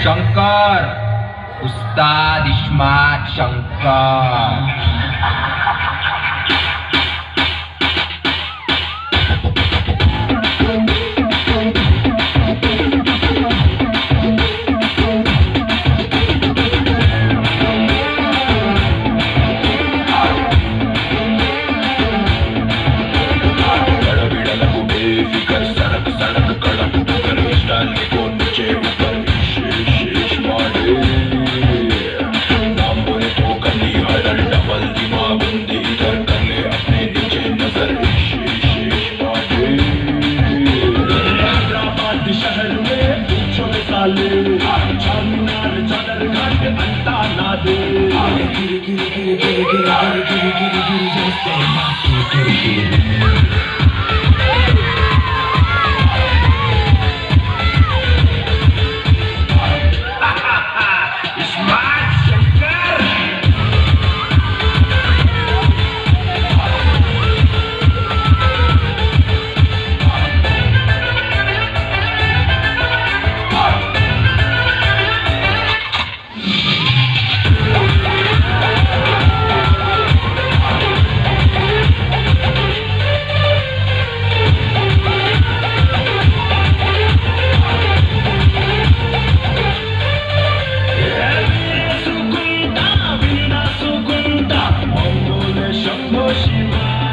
शंकर उस्ताद इस्मात शंकर गड़बिड़లకు बेफिकर सड़क सड़क कड़क कर डालने को नीचे ऊपर इश इश इश मारे नाम बोले तो गली हड़ल डबल दिमाग बंदी इधर कर ले अपने नीचे नजर इश इश इश मारे हैदराबाद शहर में पूछो साले चारमीनार चादर घाट अंता ना दे गिरी गिरी गिरी गिरी गिरी गिरी गिरी गिरी गिरी दोस्ते माके गिरी गिरी సుకుంటా విందా సుకుంటా మంగోలే శంభో శివ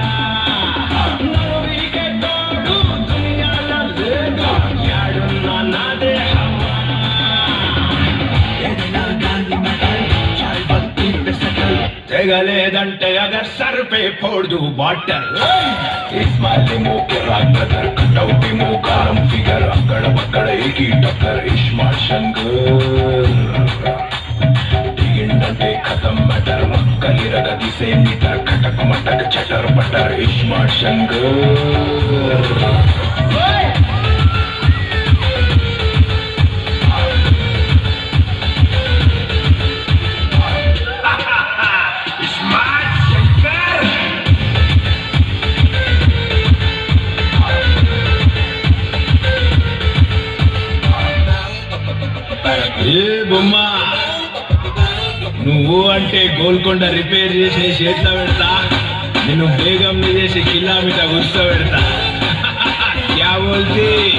నవవికే తోడు దునియాల లేదు యాడున్నా నాదే హవా ఎదలా గాంధీ మెడల్ చాయ్ బత్తి पे सकल తెగలేదంటే అగర్ సర్ పే ఫోడు బాటల్ इस्माइली मुंह के राग ब्रदर कटौती मुंह गरम फिगर अकड़ बकड़ एक ही टक्कर इस्माल शंकर దిగిందంటే ఖతం మటర్ మక్కలి రగదిసే మీటర్ ఖటక్ మటక్ చటర్ పటర్ ఇస్మాల్ శంకర్ ఏ బొమ్మ నువ్వు అంటే గోల్కొండ రిపేర్ చేసి చేతిలో పెడతా నేను బేగం చేసి కిలోమీటర్ గుర్తు పెడతా క్యా బోల్తీ